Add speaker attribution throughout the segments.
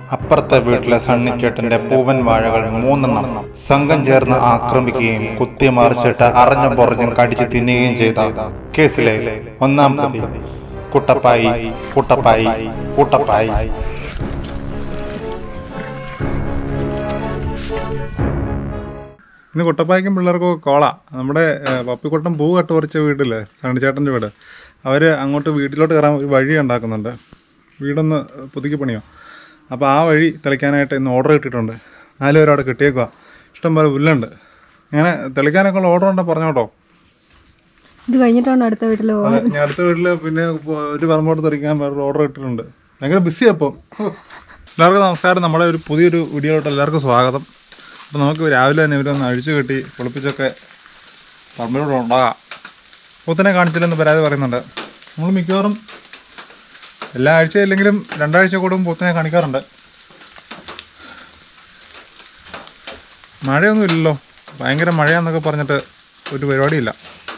Speaker 1: അപ്പുറത്തെ വീട്ടിലെ സണ്ണിച്ചേട്ടന്റെ പൂവൻ വാഴകൾ മൂന്നെണ്ണം സംഘം ചേർന്ന് ആക്രമിക്കുകയും കുത്തിമറിച്ചിട്ട് അറിഞ്ഞും പുറഞ്ഞും കടിച്ചു തിന്നുകയും ചെയ്ത കേസിലെ ഒന്നാം പ്രതി കുട്ടപ്പായി കുട്ടപ്പായി കുട്ടപ്പായി
Speaker 2: ഇന്ന് കുട്ടപ്പായ്ക്കും പിള്ളേർക്കും ഒക്കെ കോള നമ്മുടെ ഏഹ്, പപ്പിക്കുട്ടൻ പൂ കട്ട് പറിച്ച വീട്ടില് സണിച്ചേട്ടൻ്റെ വീട് അവർ അങ്ങോട്ട് വീട്ടിലോട്ട് കയറാൻ ഒരു വഴി ഉണ്ടാക്കുന്നുണ്ട് വീടൊന്ന് പുതുക്കി പണിയോ അപ്പോൾ ആ വഴി തെളിക്കാനായിട്ട് ഇന്ന് ഓർഡർ കിട്ടിയിട്ടുണ്ട് നാല് പേരും അവിടെ കിട്ടിയേക്കുക ഇഷ്ടംപോലെ പുല്ലുണ്ട് ഇങ്ങനെ തെളിക്കാനൊക്കെ ഉള്ള ഓർഡർ ഉണ്ടെങ്കിൽ പറഞ്ഞോട്ടോ
Speaker 3: ഇത് കഴിഞ്ഞിട്ടാണ് അടുത്ത വീട്ടിൽ
Speaker 2: അതെ ഞാൻ അടുത്ത വീട്ടിൽ പിന്നെ ഇപ്പൊ ഒരു പറമ്പോട്ട് തെറിക്കാൻ വേറെ ഓർഡർ ഇട്ടിട്ടുണ്ട് ഭയങ്കര ബിസി അപ്പം എല്ലാവർക്കും നമസ്കാരം നമ്മുടെ ഒരു പുതിയൊരു വീഡിയോയിലോട്ട് എല്ലാവർക്കും സ്വാഗതം അപ്പോൾ നമുക്ക് രാവിലെ തന്നെ ഇവരൊന്ന് അഴിച്ചു കെട്ടി കുളിപ്പിച്ചൊക്കെ പറമ്പിലോട്ട് ഉണ്ടാകാം പൂത്തിനെ കാണിച്ചില്ലെന്ന് പരാതി പറയുന്നുണ്ട് നമ്മൾ മിക്കവാറും എല്ലാ ആഴ്ച ഇല്ലെങ്കിലും രണ്ടാഴ്ച കൂടും പൂത്തിനെ കാണിക്കാറുണ്ട് മഴയൊന്നും ഇല്ലല്ലോ ഭയങ്കര മഴയാന്നൊക്കെ പറഞ്ഞിട്ട് ഒരു പരിപാടിയില്ല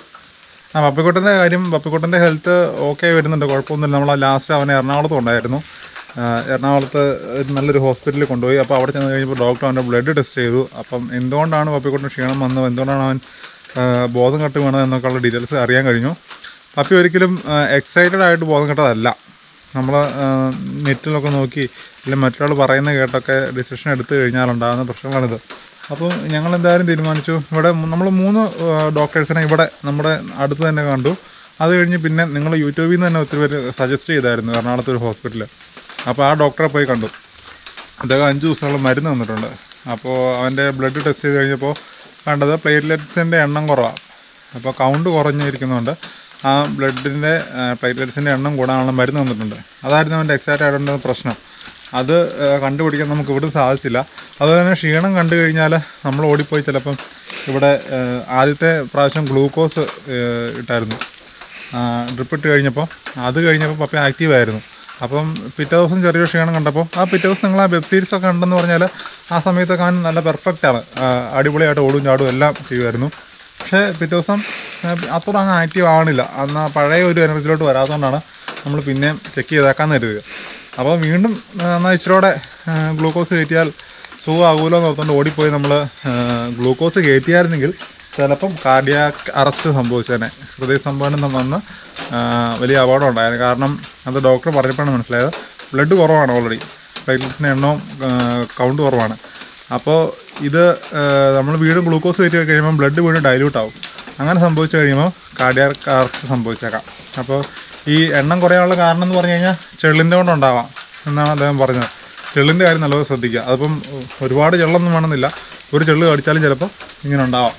Speaker 2: ആ പപ്പിക്കുട്ടൻ്റെ കാര്യം പപ്പിക്കുട്ടൻ്റെ ഹെൽത്ത് ഓക്കെ വരുന്നുണ്ട് കുഴപ്പമൊന്നുമില്ല നമ്മൾ ലാസ്റ്റ് അവനെ എറണാകുളത്ത് കൊണ്ടായിരുന്നു ആ, എറണാകുളത്ത് ഒരു നല്ലൊരു ഹോസ്പിറ്റലിൽ കൊണ്ടുപോയി അപ്പോൾ അവിടെ ചെന്ന് കഴിഞ്ഞപ്പോൾ ഡോക്ടർ അവൻ്റെ ബ്ലഡ് ടെസ്റ്റ് ചെയ്തു അപ്പം എന്തുകൊണ്ടാണ് പപ്പിക്കുട്ടൻ ക്ഷീണം വന്നത് എന്തുകൊണ്ടാണ് അവൻ ആ, ബോധം കെട്ട് വീണത് എന്നൊക്കെയുള്ള ഡീറ്റെയിൽസ് അറിയാൻ കഴിഞ്ഞു പപ്പി ഒരിക്കലും എക്സൈറ്റഡ് ആയിട്ട് ബോധം കെട്ടതല്ല നമ്മൾ നെറ്റിലൊക്കെ നോക്കി അല്ലെങ്കിൽ മറ്റൊരാൾ പറയുന്ന കേട്ടൊക്കെ ഡിസിഷൻ എടുത്തു കഴിഞ്ഞാൽ ഉണ്ടാകുന്ന പ്രശ്നങ്ങളാണിത് അപ്പോൾ ഞങ്ങൾ എന്തായാലും തീരുമാനിച്ചു ഇവിടെ നമ്മൾ മൂന്ന് ഡോക്ടേഴ്സിനെ ഇവിടെ നമ്മുടെ അടുത്ത് തന്നെ കണ്ടു അത് കഴിഞ്ഞ് പിന്നെ നിങ്ങൾ യൂട്യൂബിൽ നിന്ന് തന്നെ ഒത്തിരി പേര് സജസ്റ്റ് ചെയ്തായിരുന്നു എറണാകുളത്ത് ഒരു ഹോസ്പിറ്റലിൽ അപ്പോൾ ആ ഡോക്ടറെ പോയി കണ്ടു അദ്ദേഹം അഞ്ച് ദിവസത്തോളം മരുന്ന് തന്നിട്ടുണ്ട് അപ്പോൾ അവൻ്റെ ബ്ലഡ് ടെസ്റ്റ് ചെയ്ത് കഴിഞ്ഞപ്പോൾ കണ്ടത് പ്ലേറ്റ്ലെറ്റ്സിൻ്റെ എണ്ണം കുറവാണ് അപ്പോൾ കൗണ്ട് കുറഞ്ഞിരിക്കുന്നുണ്ട് ആ ബ്ലഡിൻ്റെ പ്ലേറ്റ്ലെറ്റ്സിൻ്റെ എണ്ണം കൂടാനുള്ള മരുന്ന് തന്നിട്ടുണ്ട് അതായിരുന്നു അവൻ്റെ എക്സാക്റ്റ് ആയിട്ടുള്ള പ്രശ്നം അത് ആ, കണ്ടുപിടിക്കാൻ നമുക്ക് ഇവിടെ സാധിച്ചില്ല അതുപോലെ തന്നെ ക്ഷീണം കണ്ടു കഴിഞ്ഞാൽ നമ്മൾ ഓടിപ്പോയി ചിലപ്പം ഇവിടെ ആ, ആദ്യത്തെ പ്രാവശ്യം ഗ്ലൂക്കോസ് ഇട്ടായിരുന്നു ഡ്രിപ്പ് ഇട്ട് കഴിഞ്ഞപ്പോൾ അത് കഴിഞ്ഞപ്പോൾ പപ്പ ആക്റ്റീവ് ആയിരുന്നു അപ്പം പിറ്റേ ദിവസം ചെറിയൊരു ക്ഷീണം കണ്ടപ്പോൾ ആ പിറ്റേ ദിവസം നിങ്ങൾ ആ വെബ് സീരീസ് ഒക്കെ ഉണ്ടെന്ന് പറഞ്ഞാൽ ആ സമയത്തൊക്കെ അവൻ നല്ല പെർഫെക്റ്റ് ആണ് ആ, അടിപൊളിയായിട്ട് ഓടും ചാടും എല്ലാം ചെയ്യുമായിരുന്നു പക്ഷേ പിറ്റേ ദിവസം ആ, അത്ര അങ്ങ് ആക്റ്റീവ് ആവണില്ല അന്ന് ആ പഴയ ഒരു എനർജിയിലോട്ട് വരാത്തതുകൊണ്ടാണ് നമ്മൾ പിന്നെയും ചെക്ക് ചെയ്തേക്കാന്ന് കരുതുക അപ്പോൾ വീണ്ടും ആ, എന്നാൽ ഇച്ചിരൂടെ ഗ്ലൂക്കോസ് കയറ്റിയാൽ സുഖമാകുമല്ലോ എന്ന് ഓർത്തുകൊണ്ട് ഓടിപ്പോയി നമ്മൾ ഗ്ലൂക്കോസ് കയറ്റിയായിരുന്നെങ്കിൽ ചിലപ്പം കാർഡിയാക് അറസ്റ്റ് സംഭവിച്ചേനെ ഹൃദയ സംഭവനം വന്ന് ആ, വലിയ അപകടം ഉണ്ടായിരുന്നു കാരണം അത് ഡോക്ടർ പറഞ്ഞപ്പോഴാണ് മനസ്സിലായത് ബ്ലഡ് കുറവാണ് ഓൾറെഡി പ്ലേറ്റ്ലെറ്റ്സിൻ്റെ എണ്ണവും കൗണ്ട് കുറവാണ് അപ്പോൾ ഇത് നമ്മൾ വീണ്ടും ഗ്ലൂക്കോസ് കയറ്റി കഴിയുമ്പോൾ ബ്ലഡ് വീണ്ടും ഡൈല്യൂട്ട് ആവും അങ്ങനെ സംഭവിച്ചു കഴിയുമ്പോൾ കാർഡിയാക് അറസ്റ്റ് സംഭവിച്ചേക്കാം അപ്പോൾ ഈ എണ്ണം കുറയാനുള്ള കാരണം എന്ന് പറഞ്ഞു കഴിഞ്ഞാൽ ചെള്ളിൻ്റെ കൊണ്ടുണ്ടാവാം എന്നാണ് അദ്ദേഹം പറഞ്ഞത് ചെള്ളിൻ്റെ കാര്യം നല്ലപോലെ ശ്രദ്ധിക്കുക അതിപ്പം ഒരുപാട് ചെള്ളൊന്നും വേണമെന്നില്ല ഒരു ചെള്ള് കടിച്ചാലും ചിലപ്പോൾ ഇങ്ങനെ ഉണ്ടാവാം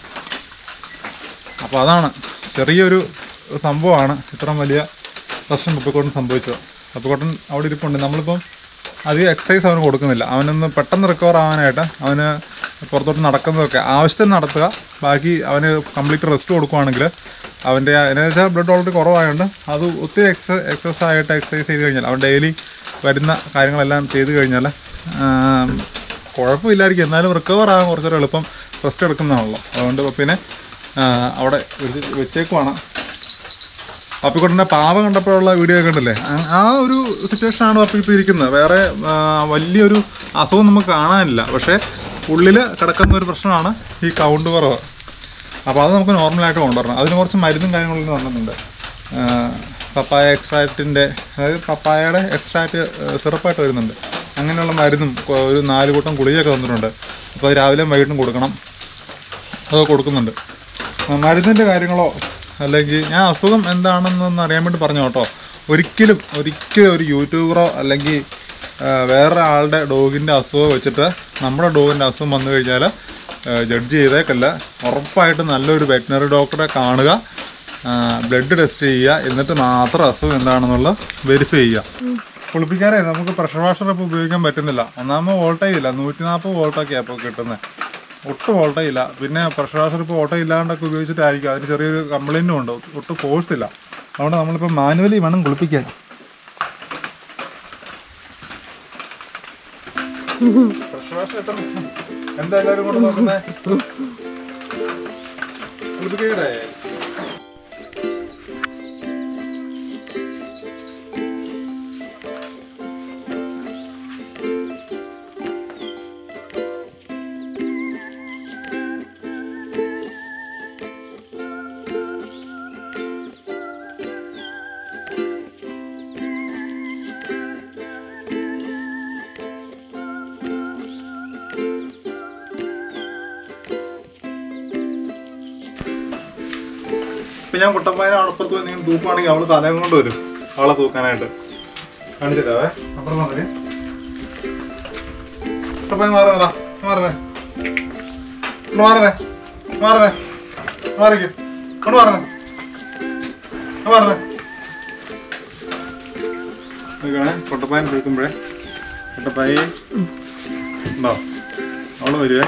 Speaker 2: അപ്പോൾ അതാണ് ചെറിയൊരു സംഭവമാണ് ഇത്രയും വലിയ പ്രശ്നം പപ്പിക്കോട്ടൻ സംഭവിച്ചത് പപ്പിക്കോട്ടൻ അവിടെ ഇരിപ്പുണ്ട് നമ്മളിപ്പം അധികം എക്സസൈസ് അവന് കൊടുക്കുന്നില്ല അവനൊന്ന് പെട്ടെന്ന് റിക്കവർ ആവാനായിട്ട് അവന് പുറത്തോട്ട് നടക്കുന്നതൊക്കെ ആവശ്യത്തിന് നടത്തുക ബാക്കി അവന് കംപ്ലീറ്റ് റെസ്റ്റ് കൊടുക്കുവാണെങ്കിൽ അവൻ്റെ എന്നു വെച്ചാൽ ബ്ലഡ് ഓൾറെഡി കുറവായതുകൊണ്ട് അത് ഒത്തിരി എക്സ എക്സസൈസ് ആയിട്ട് എക്സസൈസ് ചെയ്ത് കഴിഞ്ഞാൽ അവൻ ഡെയിലി വരുന്ന കാര്യങ്ങളെല്ലാം ചെയ്ത് കഴിഞ്ഞാൽ ആം, കുഴപ്പമില്ലായിരിക്കും എന്നാലും റിക്കവർ ആകാൻ കുറച്ചൊരു എളുപ്പം റെസ്റ്റ് എടുക്കുന്നതാണല്ലോ അതുകൊണ്ട് പിന്നെ ആ, അവിടെ വെച്ച് വെച്ചേക്കുവാണ് പപ്പിക്കുട്ടൻ്റെ പാവ കണ്ടപ്പോഴുള്ള വീഡിയോ ഒക്കെ ഉണ്ടല്ലേ ആ- ആ ഒരു സിറ്റുവേഷനാണ് പപ്പി ഇപ്പോൾ ഇരിക്കുന്നത് വേറെ ആ, വലിയൊരു അസുഖം നമുക്ക് കാണാനില്ല പക്ഷേ ഉള്ളിൽ കിടക്കുന്ന ഒരു പ്രശ്നമാണ് ഈ കൗണ്ട് കുറവ് അപ്പോൾ അത് നമുക്ക് നോർമലായിട്ട് കൊണ്ടുവരണം അതിന് കുറച്ച് മരുന്നും കാര്യങ്ങളൊക്കെ തന്നിട്ടുണ്ട് ആ, പപ്പായ എക്സ്ട്രാക്റ്റിൻ്റെ അതായത് പപ്പായയുടെ എക്സ്ട്രാക്റ്റ് സിറപ്പായിട്ട് വരുന്നുണ്ട് അങ്ങനെയുള്ള മരുന്നും കൊ- ഒരു നാല് കൂട്ടം ഗുളികയൊക്കെ തന്നിട്ടുണ്ട് അപ്പോൾ അത് രാവിലെയും വൈകിട്ടും കൊടുക്കണം അത് കൊടുക്കുന്നുണ്ട് ആ, മരുന്നിൻ്റെ കാര്യങ്ങളോ അല്ലെങ്കിൽ ഞാൻ അസുഖം എന്താണെന്നൊന്ന് അറിയാൻ വേണ്ടി പറഞ്ഞു കേട്ടോ ഒരിക്കലും ഒരിക്കലും ഒരു യൂട്യൂബറോ അല്ലെങ്കിൽ ആ, വേറെ ആളുടെ ഡോഗിൻ്റെ അസുഖം വെച്ചിട്ട് നമ്മുടെ ഡോഗിൻ്റെ അസുഖം വന്നു കഴിഞ്ഞാൽ ജഡ്ജ് ചെയ്തേക്കല്ല ഉറപ്പായിട്ടും നല്ലൊരു വെറ്റിനറി ഡോക്ടറെ കാണുക ബ്ലഡ് ടെസ്റ്റ് ചെയ്യുക എന്നിട്ട് മാത്രം അസുഖം എന്താണെന്നുള്ളത് വെരിഫൈ ചെയ്യുക കുളിപ്പിക്കാനേ നമുക്ക് പ്രഷർ വാഷർ ഇപ്പോൾ ഉപയോഗിക്കാൻ പറ്റുന്നില്ല ഒന്നാമത് വോൾട്ടേജ് ഇല്ല നൂറ്റി നാൽപ്പത് വോൾട്ടൊക്കെയാണ് ഇപ്പോൾ കിട്ടുന്നത് ഒട്ടും വോൾട്ടേജ് ഇല്ല പിന്നെ പ്രഷർ വാഷർ ഇപ്പോൾ ഓട്ടോ ഇല്ലാണ്ടൊക്കെ ഉപയോഗിച്ചിട്ടായിരിക്കും അതിന് ചെറിയൊരു കംപ്ലൈൻറ്റും ഉണ്ട് ഒട്ടും ഫോഴ്സ് ഇല്ല അതുകൊണ്ട് നമ്മളിപ്പോൾ മാനുവലി വേണം കുളിപ്പിക്കാൻ പ്രഷർ വാഷർ എത്ര എന്താ എല്ലാവരും കൊണ്ട് നോക്കുന്നേ കുളിപ്പിക്കട്ടെ ഇപ്പൊ ഞാൻ കുട്ടപ്പായനെ അപ്പുറത്ത് പോയി നിങ്ങൾ തൂക്കുവാണെങ്കിൽ അവള് തലയും കൊണ്ട് വരും അവളെ തൂക്കാനായിട്ട് കാണിച്ചിട്ടാവേ അപ്പുറം വന്നേ കുട്ടപ്പായ മാറുന്നതാ മാറുന്നേ ഇങ്ങോട്ട് മാറുന്നേ മാറുന്നേ മാറിക്ക് ഇങ്ങോട്ട് മാറുന്നേ ഇങ്ങോട്ട് മാറുന്നേ നോക്കണേ കൊട്ടപ്പായൻ തൂക്കുമ്പോഴേ കൊട്ടപ്പായി ഉണ്ടോ അവള് വരുവേ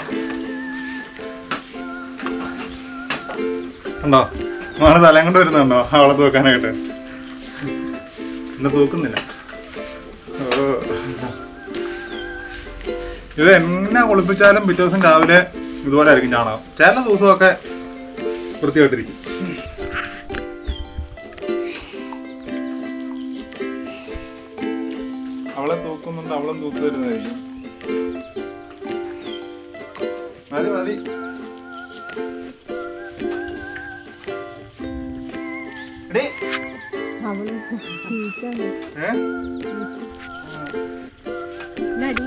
Speaker 2: ഉണ്ടോ മോളെ തലയും കൊണ്ട് വരുന്നുണ്ടോ അവളെ തൂക്കാനായിട്ട് എന്നെ തൂക്കുന്നില്ല ഓ. ഇത് എങ്ങനെ ഒളിപ്പിച്ചാലും പിറ്റേ ദിവസം രാവിലെ ഇതുപോലെ ആയിരിക്കും ചാണകം ചില ദിവസമൊക്കെ വൃത്തിയായിട്ടിരിക്കും അവളെ തൂക്കുന്നുണ്ട് അവളും തൂക്ക് വരുന്നതായിരിക്കും മതി മതി എടീ,
Speaker 3: അവള് ഈച്ചാണ്
Speaker 2: ഏ?
Speaker 3: ഈച്ച എന്നാടി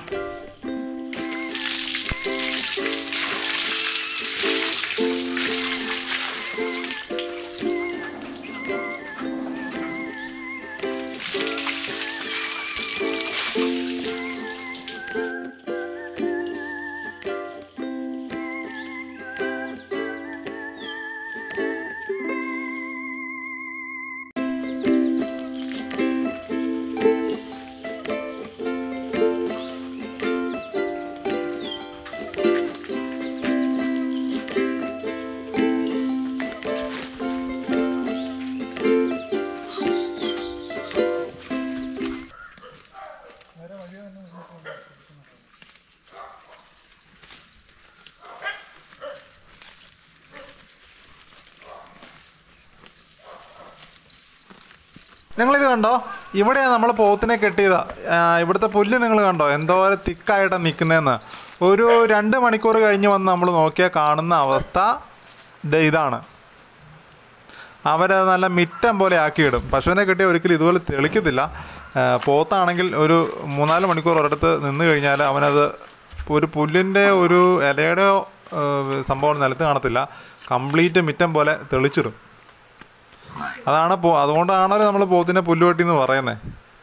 Speaker 2: നിങ്ങളിത് കണ്ടോ ഇവിടെയാണ് നമ്മൾ പോത്തിനെ കെട്ടിയത് ആ, ഇവിടുത്തെ പുല്ല് നിങ്ങൾ കണ്ടോ എന്തോരം തിക്കായിട്ടാണ് നിൽക്കുന്നതെന്ന് ഒരു രണ്ട് മണിക്കൂർ കഴിഞ്ഞ് വന്ന് നമ്മൾ നോക്കിയാൽ കാണുന്ന അവസ്ഥ ദേ ഇതാണ് അവരത് നല്ല മിറ്റം പോലെ ആക്കിയിടും പശുവിനെ കെട്ടിയ ഒരിക്കലും ഇതുപോലെ തെളിക്കത്തില്ല ആ, പോത്താണെങ്കിൽ ഒരു മൂന്നാല് മണിക്കൂർ ഒരിടത്ത് നിന്ന് കഴിഞ്ഞാൽ അവനത് ഒരു പുല്ലിൻ്റെ ഒരു ഇലയുടെയോ ആ, സംഭവം നിലത്ത് കാണത്തില്ല കംപ്ലീറ്റ് മിറ്റം പോലെ തെളിച്ചിടും അതാണ് പോ അതുകൊണ്ടാണല്ലോ നമ്മൾ പോത്തിനെ പുല്ലുവെട്ടി എന്ന് പറയുന്നത്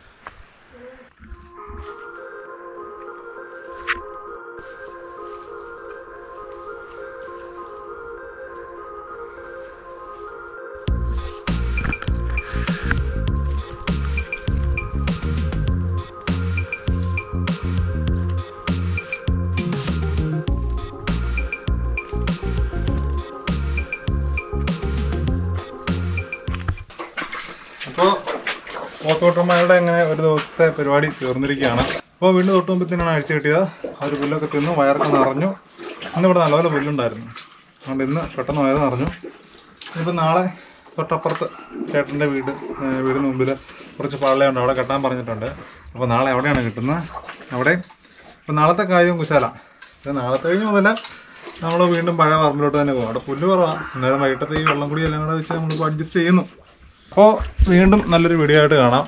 Speaker 2: അപ്പോൾ പോത്തോട്ടന്മാരുടെ ഇങ്ങനെ ഒരു ദിവസത്തെ പരിപാടി തീർന്നിരിക്കുകയാണ് അപ്പോൾ വീണ്ടും തൊട്ടുമുമ്പത്തിനാണ് അഴിച്ചു കിട്ടിയത് ആ ഒരു പുല്ലൊക്കെ തിന്ന് വയറൊക്കെ നിറഞ്ഞു ഇന്നിവിടെ നല്ലപോലെ പുല്ലുണ്ടായിരുന്നു അതുകൊണ്ട് ഇന്ന് പെട്ടെന്ന് വയറ് നിറഞ്ഞു ഇനിയിപ്പോൾ നാളെ തൊട്ടപ്പുറത്ത് ചേട്ടൻ്റെ വീട് ഏ, വീടിന് മുമ്പിൽ കുറച്ച് പള്ളയുണ്ട് അവിടെ കെട്ടാൻ പറഞ്ഞിട്ടുണ്ട് അപ്പോൾ നാളെ എവിടെയാണ് കിട്ടുന്നത് അവിടെ അപ്പോൾ നാളത്തെ കാര്യം കുശാല ഇത് നാളത്തെ കഴിഞ്ഞ് മുതൽ നമ്മൾ വീണ്ടും പഴയ പറമ്പിലോട്ട് തന്നെ പോകും അവിടെ പുല്ല് കുറവാണ് അന്നേരം വൈകിട്ടത്തെ ഈ വെള്ളം കൂടി എല്ലാം കൂടെ വെച്ച് നമ്മളിപ്പോൾ അഡ്ജസ്റ്റ് ചെയ്യുന്നു അപ്പോൾ വീണ്ടും നല്ലൊരു വീഡിയോ ആയിട്ട് കാണാം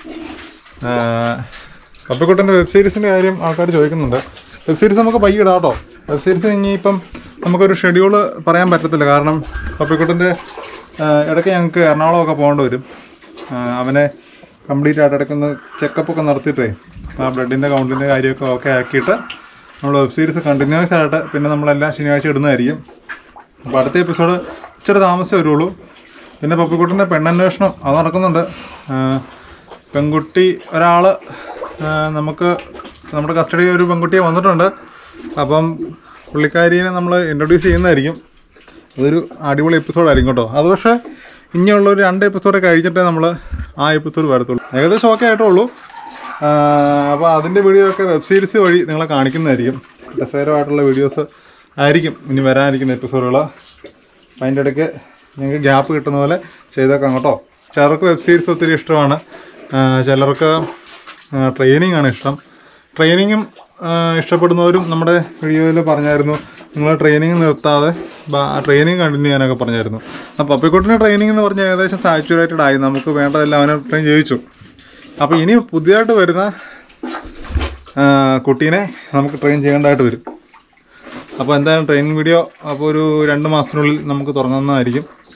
Speaker 2: കപ്പിക്കുട്ടൻ്റെ വെബ് സീരീസിൻ്റെ കാര്യം ആൾക്കാർ ചോദിക്കുന്നുണ്ട് വെബ് സീരീസ് നമുക്ക് പയ്യെ ഇടാം കേട്ടോ വെബ് സീരീസ് ഇനിയിപ്പം നമുക്കൊരു ഷെഡ്യൂൾ പറയാൻ പറ്റത്തില്ല കാരണം കപ്പിക്കുട്ടൻ്റെ ഇടയ്ക്ക് ഞങ്ങൾക്ക് എറണാകുളമൊക്കെ പോകേണ്ടി വരും ആ, അവനെ കംപ്ലീറ്റ് ആയിട്ട് ഇടയ്ക്കൊന്ന് ചെക്കപ്പ് ഒക്കെ നടത്തിയിട്ടേ ആ ബ്ലഡിൻ്റെ കൗണ്ടിൻ്റെ കാര്യമൊക്കെ ഓക്കെ ആക്കിയിട്ട് നമ്മൾ വെബ് സീരീസ് കണ്ടിന്യൂസ് ആയിട്ട് പിന്നെ നമ്മളെല്ലാം ശനിയാഴ്ച ഇടുന്നതായിരിക്കും അപ്പോൾ അടുത്ത എപ്പിസോഡ് ഇച്ചിരി താമസം വരുള്ളൂ പിന്നെ പപ്പിക്കുട്ടൻ്റെ പെണ്ണന്വേഷണം അത് നടക്കുന്നുണ്ട് ആ, പെൺകുട്ടി ഒരാൾ നമുക്ക് നമ്മുടെ കസ്റ്റഡി ഒരു പെൺകുട്ടിയെ വന്നിട്ടുണ്ട് അപ്പം പുള്ളിക്കാരിയെ നമ്മൾ ഇൻട്രൊഡ്യൂസ് ചെയ്യുന്നതായിരിക്കും അതൊരു അടിപൊളി എപ്പിസോഡായിരിക്കും കേട്ടോ അത് പക്ഷേ ഇനിയുള്ള ഒരു രണ്ട് എപ്പിസോഡ് കഴിഞ്ഞിട്ടേ നമ്മൾ ആ എപ്പിസോഡ് വരത്തുള്ളൂ ഏകദേശം ഓക്കെ ആയിട്ടേ ഉള്ളൂ അപ്പോൾ അതിൻ്റെ വീഡിയോ ഒക്കെ വെബ് സീരീസ് വഴി നിങ്ങളെ കാണിക്കുന്നതായിരിക്കും രസകരമായിട്ടുള്ള വീഡിയോസ് ആയിരിക്കും ഇനി വരാനിരിക്കുന്ന എപ്പിസോഡുകൾ അപ്പം അതിൻ്റെ ഇടയ്ക്ക് ഞങ്ങൾക്ക് ഗ്യാപ്പ് കിട്ടുന്ന പോലെ ചെയ്തേക്കാം കേട്ടോ ചിലർക്ക് വെബ് സീരീസ് ഒത്തിരി ഇഷ്ടമാണ് ആ, ചിലർക്ക് ട്രെയിനിങ് ആണ് ഇഷ്ടം ട്രെയിനിങ്ങും ഇഷ്ടപ്പെടുന്നവരും നമ്മുടെ വീഡിയോയിൽ പറഞ്ഞായിരുന്നു നിങ്ങൾ ട്രെയിനിങ് നിർത്താതെ ട്രെയിനിങ് കണ്ടിന്യൂ ചെയ്യാനൊക്കെ പറഞ്ഞായിരുന്നു അപ്പോൾ പപ്പിക്കുട്ടിൻ്റെ ട്രെയിനിങ് എന്ന് പറഞ്ഞാൽ ഏകദേശം സാച്ചുറേറ്റഡ് ആയി നമുക്ക് വേണ്ടതെല്ലാം അവനെ ട്രെയിൻ ചെയ്യിച്ചു അപ്പോൾ ഇനി പുതിയതായിട്ട് വരുന്ന ആ, കുട്ടീനെ നമുക്ക് ട്രെയിൻ ചെയ്യേണ്ടതായിട്ട് വരും അപ്പോൾ എന്തായാലും ട്രെയിനിങ് വീഡിയോ അപ്പോൾ ഒരു രണ്ട് മാസത്തിനുള്ളിൽ നമുക്ക് തുടങ്ങുന്നതായിരിക്കും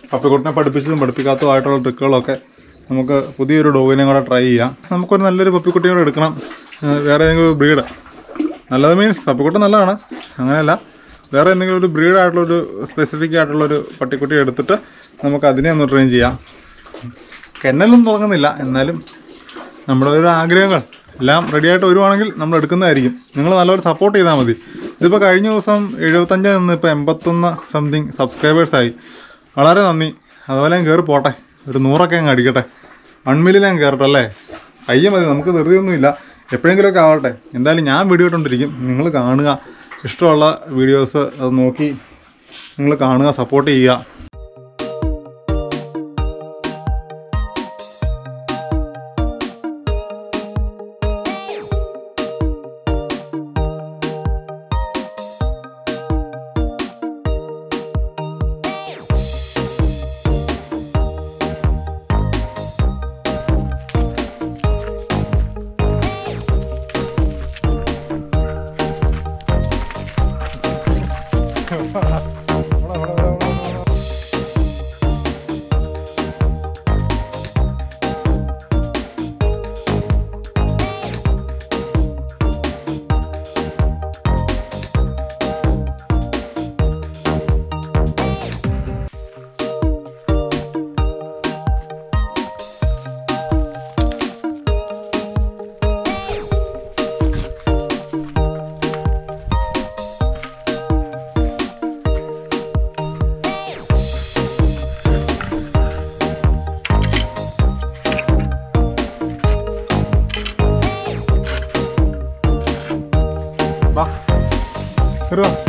Speaker 2: പപ്പിക്കുട്ടിനെ പഠിപ്പിച്ചതും പഠിപ്പിക്കാത്തതും ആയിട്ടുള്ള ട്രിക്കുകളൊക്കെ നമുക്ക് പുതിയൊരു ഡോഗിനെ കൂടെ ട്രൈ ചെയ്യാം നമുക്കൊരു നല്ലൊരു പപ്പിക്കുട്ടിയെ കൂടെ എടുക്കണം ഏഹ് വേറെ ഏതെങ്കിലും ഒരു ബ്രീഡ് നല്ലത് മീൻസ് പപ്പിക്കുട്ടി നല്ലതാണ് അങ്ങനെയല്ല വേറെ എന്തെങ്കിലും ഒരു ബ്രീഡ് ആയിട്ടുള്ളൊരു സ്പെസിഫിക് ആയിട്ടുള്ളൊരു പട്ടിക്കുട്ടി എടുത്തിട്ട് നമുക്ക് അതിനെ ഒന്ന് ട്രെയിൻ ചെയ്യാം കെന്നലൊന്നും തുടങ്ങുന്നില്ല എന്നാലും നമ്മുടെ ഒരു ആഗ്രഹങ്ങൾ എല്ലാം റെഡിയായിട്ട് വരുവാണെങ്കിൽ നമ്മൾ എടുക്കുന്നതായിരിക്കും നിങ്ങൾ നല്ലൊരു സപ്പോർട്ട് ചെയ്താൽ മതി ഇതിപ്പോൾ കഴിഞ്ഞ ദിവസം എഴുപത്തഞ്ച് നിന്ന് ഇപ്പോൾ എൺപത്തൊന്ന് സംതിങ് സബ്സ്ക്രൈബേഴ്സായി വളരെ നന്ദി അതുപോലെ ഞാൻ കയറി പോട്ടെ ഒരു നൂറൊക്കെ അങ്ങ് അടിക്കട്ടെ വൺ ഞാൻ കയറട്ടെ അല്ലേ അയ്യ മതി നമുക്ക് ധൃതിയൊന്നുമില്ല എപ്പോഴെങ്കിലുമൊക്കെ ആവട്ടെ എന്തായാലും ഞാൻ വീഡിയോ ഇട്ടുകൊണ്ടിരിക്കും നിങ്ങൾ കാണുക ഇഷ്ടമുള്ള വീഡിയോസ് അത് നോക്കി നിങ്ങൾ കാണുക സപ്പോർട്ട് ചെയ്യുക വാ കയറുക